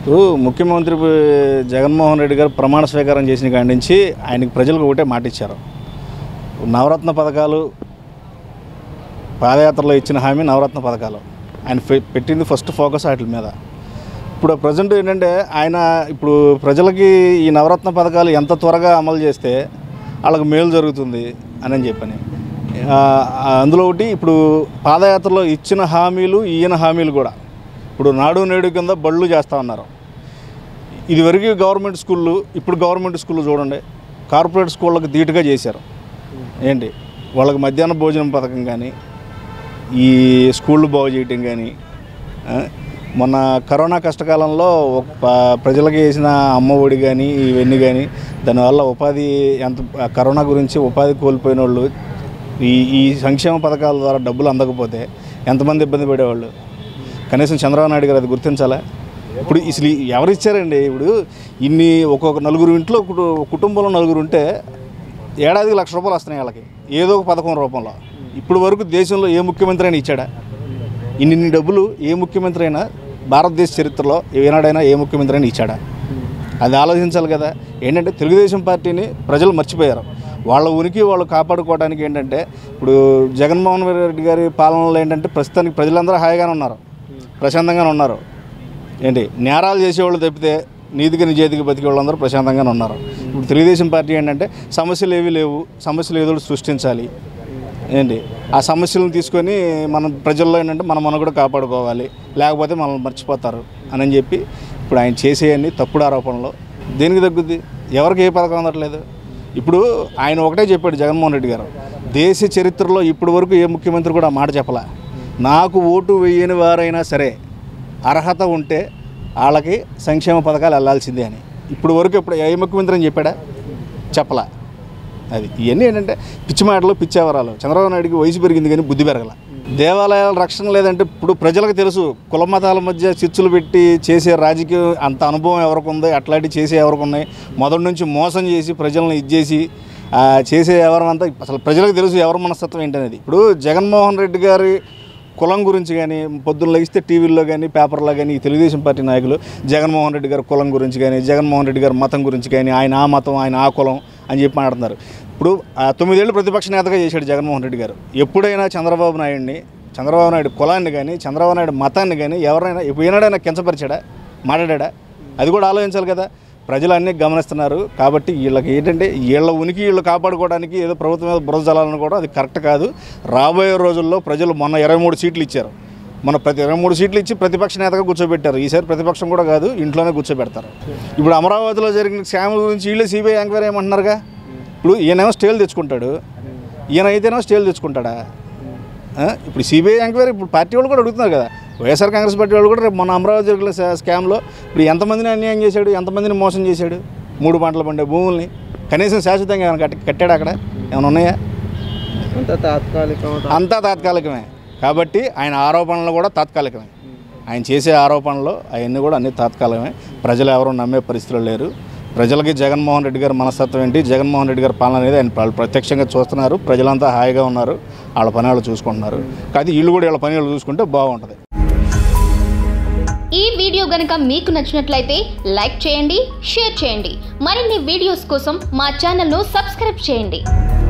ఇప్పుడు ముఖ్యమంత్రి జగన్మోహన్ రెడ్డి గారు ప్రమాణ స్వీకారం చేసిన కాడి నుంచి ఆయనకి ప్రజలకు ఒకటే మాట ఇచ్చారు నవరత్న పథకాలు పాదయాత్రలో ఇచ్చిన హామీ నవరత్న పథకాలు ఆయన పె- పెట్టింది ఫస్ట్ ఫోకస్ వాటి మీద ఇప్పుడు ప్రజెంట్ ఏంటంటే ఆయన ఇప్పుడు ప్రజలకి ఈ నవరత్న పథకాలు ఎంత త్వరగా అమలు చేస్తే వాళ్ళకి మేలు జరుగుతుంది అని చెప్పని ఆ, అందులో ఒకటి ఇప్పుడు పాదయాత్రలో ఇచ్చిన హామీలు ఈయన హామీలు కూడా ఇప్పుడు నాడు నేడు కింద బళ్ళు చేస్తూ ఉన్నారు ఇదివరకు గవర్నమెంట్ స్కూళ్ళు ఇప్పుడు గవర్నమెంట్ స్కూళ్ళు చూడండి కార్పొరేట్ స్కూళ్ళకి ధీటుగా చేశారు ఏంటి వాళ్ళకి మధ్యాహ్న భోజనం పథకం కానీ ఈ స్కూళ్ళు బాగు చేయటం కానీ ఆ, మొన్న కరోనా కష్టకాలంలో ఒక ప- ప్రజలకు వేసిన అమ్మ ఒడి కానీ ఇవన్నీ కానీ దానివల్ల ఉపాధి ఎంత ఆ కరోనా గురించి ఉపాధి కోల్పోయిన వాళ్ళు ఈ ఈ సంక్షేమ పథకాల ద్వారా డబ్బులు అందకపోతే ఎంతమంది ఇబ్బంది పడేవాళ్ళు కనీసం చంద్రబాబు నాయుడు గారు అది గుర్తించాలా ఇప్పుడు అసలు ఎవరు ఇచ్చారండి ఇప్పుడు ఇన్ని ఒక్కొక్క నలుగురు ఇంట్లో కుటు- కుటుంబంలో నలుగురు ఉంటే ఏడాదికి లక్ష రూపాయలు వస్తున్నాయి వాళ్ళకి ఏదో ఒక పథకం రూపంలో ఇప్పుడు వరకు దేశంలో ఏ ముఖ్యమంత్రి అయినా ఇచ్చాడా ఇన్ని డబ్బులు ఏ ముఖ్యమంత్రి అయినా భారతదేశ చరిత్రలో ఏనాడైనా ఏ ముఖ్యమంత్రి అయినా ఇచ్చాడా అది ఆలోచించాలి కదా ఏంటంటే తెలుగుదేశం పార్టీని ప్రజలు మర్చిపోయారు వాళ్ళ ఉనికి వాళ్ళు కాపాడుకోవడానికి ఏంటంటే ఇప్పుడు జగన్మోహన్ రెడ్డి గారి పాలనలో ఏంటంటే ప్రస్తుతానికి ప్రజలందరూ హాయిగానే ఉన్నారు ప్రశాంతంగానే ఉన్నారు ఏంటి నేరాలు చేసేవాళ్ళు తప్పితే నీతికి నిజేతికి బతికే వాళ్ళందరూ ప్రశాంతంగానే ఉన్నారు ఇప్పుడు తెలుగుదేశం పార్టీ ఏంటంటే సమస్యలు ఏవి లేవు సమస్యలు ఏదో ఒకటి సృష్టించాలి ఏంటి ఆ సమస్యలను తీసుకొని మనం ప్రజల్లో ఏంటంటే మనం మనం కూడా కాపాడుకోవాలి లేకపోతే మనల్ని మర్చిపోతారు అని చెప్పి ఇప్పుడు ఆయన చేసేయన్ని తప్పుడు ఆరోపణలు దేనికి తగ్గుద్ది ఎవరికి ఏ పథకం అందట్లేదు ఇప్పుడు ఆయన ఒకటే చెప్పాడు జగన్మోహన్ రెడ్డి గారు దేశ చరిత్రలో ఇప్పటి వరకు ఏ ముఖ్యమంత్రి కూడా ఆ మాట చెప్పలా నాకు ఓటు వేయని వారైనా సరే అర్హత ఉంటే వాళ్ళకి సంక్షేమ పథకాలు వెళ్ళాల్సిందే అని ఇప్పుడు వరకు ఇప్పుడు ఏ ముఖ్యమంత్రి అని చెప్పాడా చెప్పలా అది ఇవన్నీ ఏంటంటే పిచ్చి మాటలు పిచ్చి అవరాలు చంద్రబాబు నాయుడికి వయసు పెరిగింది కానీ బుద్ధి పెరగల దేవాలయాల రక్షణ లేదంటే ఇప్పుడు ప్రజలకు తెలుసు కుల మతాల మధ్య చిచ్చులు పెట్టి చేసే రాజకీయం అంత అనుభవం ఎవరికి ఉంది అట్లాంటివి చేసే ఎవరికి ఉన్నాయి మొదటి నుంచి మోసం చేసి ప్రజలను ఇచ్చేసి ఆ, చేసే ఎవరమంతా అసలు ప్రజలకు తెలుసు ఎవరి మనస్తత్వం ఏంటనేది ఇప్పుడు జగన్మోహన్ రెడ్డి గారి కులం గురించి కానీ పొద్దున్న లెగిస్తే టీవీల్లో కానీ పేపర్లో కానీ ఈ తెలుగుదేశం పార్టీ నాయకులు జగన్మోహన్ రెడ్డి గారి కులం గురించి కానీ జగన్మోహన్ రెడ్డి గారి మతం గురించి కానీ ఆయన ఆ మతం ఆయన ఆ కులం అని చెప్పి మాట్లాడుతున్నారు ఇప్పుడు ఆ తొమ్మిదేళ్ళు ప్రతిపక్ష నేతగా చేశాడు జగన్మోహన్ రెడ్డి గారు ఎప్పుడైనా చంద్రబాబు నాయుడిని చంద్రబాబు నాయుడు కులాన్ని కానీ చంద్రబాబు నాయుడు మతాన్ని కానీ ఎవరైనా ఇప్పుడు ఏనాడైనా కించపరిచాడా మాట్లాడా అది కూడా ఆలోచించాలి కదా ప్రజలు అన్నీ గమనిస్తున్నారు కాబట్టి వీళ్ళకి ఏంటంటే వీళ్ళ ఉనికి వీళ్ళు కాపాడుకోవడానికి ఏదో ప్రభుత్వం మీద బురద జలాలను కూడా అది కరెక్ట్ కాదు రాబోయే రోజుల్లో ప్రజలు మొన్న ఇరవై మూడు సీట్లు ఇచ్చారు మన ప్రతి ఇరవై మూడు సీట్లు ఇచ్చి ప్రతిపక్ష నేతగా కూర్చోబెట్టారు ఈసారి ప్రతిపక్షం కూడా కాదు ఇంట్లోనే కూర్చోబెడతారు ఇప్పుడు అమరావతిలో జరిగిన స్కాముల గురించి వీళ్ళే సిబిఐ ఎంక్వైరీ ఏమంటున్నారుగా ఇప్పుడు ఈయనేమో స్టేలు తెచ్చుకుంటాడు ఈయన అయితేనేమో స్టేలు తెచ్చుకుంటాడా ఆ? ఇప్పుడు సిబిఐ ఎంక్వైరీ ఇప్పుడు పార్టీ వాళ్ళు కూడా అడుగుతున్నారు కదా వైఎస్ఆర్ కాంగ్రెస్ పార్టీ వాళ్ళు కూడా రేపు మన అమరావతి జరిగిన స్కా- స్కామ్లో ఇప్పుడు ఎంతమందిని అన్యాయం చేశాడు ఎంతమందిని మోసం చేశాడు మూడు పంటలు పండే భూముల్ని కనీసం శాశ్వతంగా ఏమైనా కట్టి కట్టాడు అక్కడ ఏమైనా ఉన్నాయా అంత తాత్కాలికం అంతా తాత్కాలికమే కాబట్టి ఆయన ఆరోపణలు కూడా తాత్కాలికమే ఆయన చేసే ఆరోపణలు అవన్నీ కూడా అన్ని తాత్కాలికమే ప్రజలు ఎవరు నమ్మే పరిస్థితులు లేరు ప్రజలకి జగన్మోహన్ రెడ్డి గారి మనస్తత్వం ఏంటి జగన్మోహన్ రెడ్డి గారి పాలన అనేది ఆయన వాళ్ళు ప్రత్యక్షంగా చూస్తున్నారు ప్రజలంతా హాయిగా ఉన్నారు వాళ్ళ పని వాళ్ళు చూసుకుంటున్నారు కానీ వీళ్ళు కూడా వీళ్ళ పని వాళ్ళు చూసుకుంటే బాగుంటుంది ఈ వీడియో గనుక మీకు నచ్చినట్లయితే లైక్ చేయండి షేర్ చేయండి మరిన్ని వీడియోస్ కోసం మా ఛానల్ను సబ్స్క్రైబ్ చేయండి